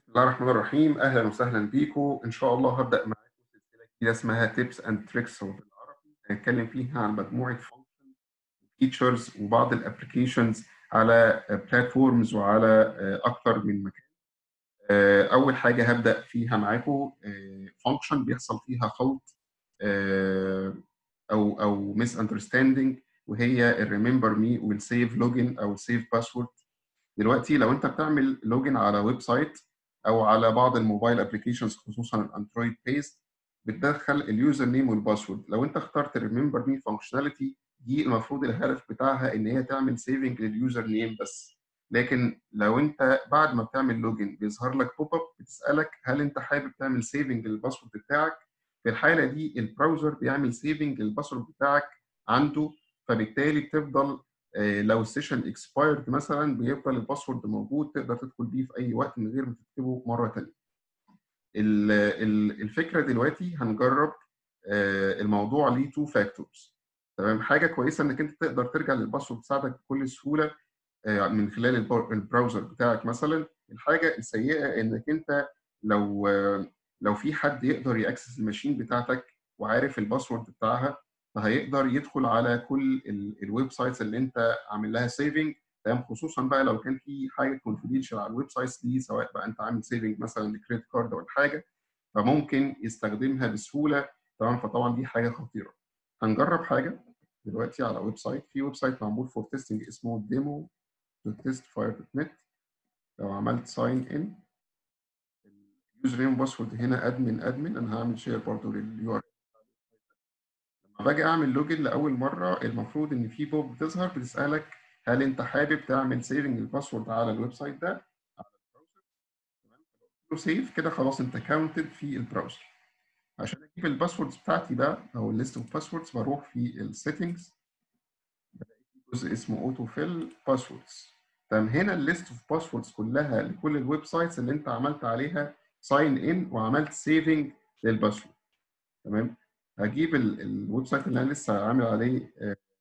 بسم الله الرحمن الرحيم اهلا وسهلا بيكم ان شاء الله هبدا معاكم سلسله جديده اسمها تيبس اند تريكس بالعربي هنتكلم فيها عن مجموعه فانكشنز وفيتشرز وبعض الابلكيشنز على بلاتفورمز وعلى اكثر من مكان اول حاجه هبدا فيها معاكم فانكشن بيحصل فيها خلط او او ميس اندرستاندينج وهي الريمبر مي والسيف لوجن او السيف باسورد دلوقتي لو انت بتعمل لوجن على ويب سايت او على بعض الموبايل ابلكيشنز خصوصا الاندرويد بيست بتدخل اليوزر نيم والباسورد لو انت اخترت ريمبر مي فانكشناليتي دي المفروض الهدف بتاعها ان هي تعمل سيفنج لليوزر نيم بس لكن لو انت بعد ما بتعمل لوجن بيظهر لك بوب اب بتسالك هل انت حابب تعمل سيفنج للباسورد بتاعك في الحاله دي البراوزر بيعمل سيفنج للباسورد بتاعك عنده فبالتالي بتفضل لو السيشن اكسبايرد مثلا بيفضل الباسورد موجود تقدر تدخل بيه في اي وقت من غير ما تكتبه مره ثانيه. الفكره دلوقتي هنجرب الموضوع ليه تو فاكتورز تمام حاجه كويسه انك انت تقدر ترجع للباسورد بتاعتك بكل سهوله من خلال البراوزر بتاعك مثلا الحاجه السيئه انك انت لو لو في حد يقدر ياكسس الماشين بتاعتك وعارف الباسورد بتاعها فهيقدر يدخل على كل الويب سايتس اللي انت عامل لها سيفنج تمام خصوصا بقى لو كان في حاجه كونفيدنشال على الويب سايتس دي سواء بقى انت عامل سيفنج مثلا لكريدت كارد ولا حاجه فممكن يستخدمها بسهوله تمام فطبعا دي حاجه خطيره هنجرب حاجه دلوقتي على ويب سايت في ويب سايت معمول فور تيستنج اسمه ديمو تيست فاير دوت نت لو عملت ساين ان اليوزر نيم باسورد هنا ادمن ادمن انا هعمل شير برضه لليو ار لما باجي اعمل لوجن لاول مره المفروض ان في بوب بتظهر بتسالك هل انت حابب تعمل سيفنج الباسورد على الويب سايت ده على البراوزر تمام سيف كده خلاص انت كاونتد في البراوزر عشان اجيب الباسوردز بتاعتي بقى او الليست اوف باسوردز بروح في السيتنجز بلاقي في جزء اسمه اوتو فيل باسوردز تمام هنا الليست اوف باسوردز كلها لكل الويب سايتس اللي انت عملت عليها ساين ان وعملت سيفنج للباسورد تمام هجيب الويب سايت اللي انا لسه عامل عليه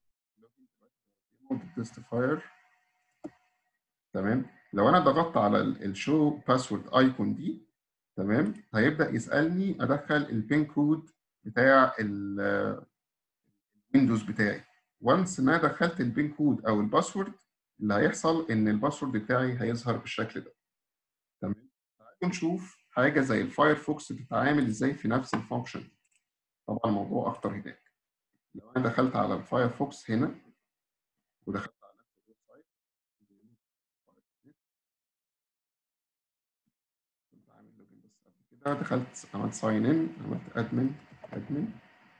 تستفاير تمام لو انا ضغطت على الشو باسورد ايكون دي تمام هيبدا يسالني ادخل البين كود بتاع الويندوز بتاعي وانس ما دخلت البين كود او الباسورد اللي هيحصل ان الباسورد بتاعي هيظهر بالشكل ده تمام تعالوا نشوف حاجه زي الفايرفوكس بتتعامل ازاي في نفس الفانكشن طبعا الموضوع اخطر هناك لو انا دخلت على الفايرفوكس هنا ودخلت على نفس الويب سايت كنت عامل لوجن بس قبل كده دخلت عملت ساين ان عملت ادمن ادمن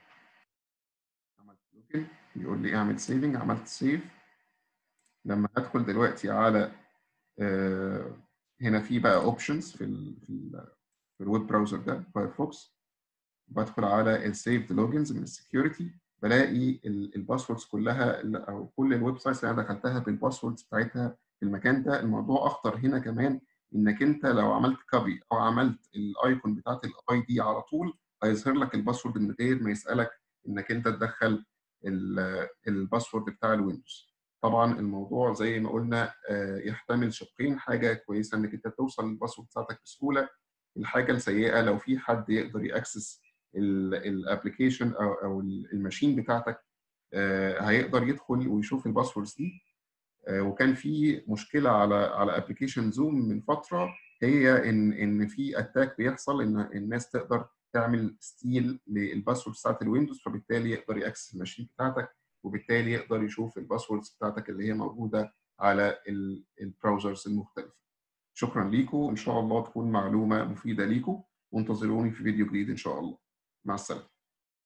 عملت لوجن بيقول لي اعمل سيفنج عملت سيف لما هدخل دلوقتي على آه هنا في بقى اوبشنز في ال في, ال في الويب براوزر ده فايرفوكس بدخل على السيفد لوجنز من السكيورتي بلاقي الباسوردز كلها او كل الويب سايتس اللي انا دخلتها بالباسوردز بتاعتها في المكان ده الموضوع اخطر هنا كمان انك انت لو عملت كوبي او عملت الايكون بتاعت الاي دي على طول هيظهر لك الباسورد من غير ما يسالك انك انت تدخل الباسورد بتاع الويندوز طبعا الموضوع زي ما قلنا يحتمل شقين حاجه كويسه انك انت توصل للباسورد بتاعتك بسهوله الحاجه السيئه لو في حد يقدر ياكسس الابلكيشن او او الماشين بتاعتك هيقدر يدخل ويشوف الباسوردز دي وكان في مشكله على على ابلكيشن زوم من فتره هي ان ان في اتاك بيحصل ان الناس تقدر تعمل ستيل للباسوردز بتاعت الويندوز فبالتالي يقدر ياكسس الماشين بتاعتك وبالتالي يقدر يشوف الباسوردز بتاعتك اللي هي موجوده على البراوزرز المختلفه شكرا ليكم ان شاء الله تكون معلومه مفيده ليكم وانتظروني في فيديو جديد ان شاء الله مع السلامه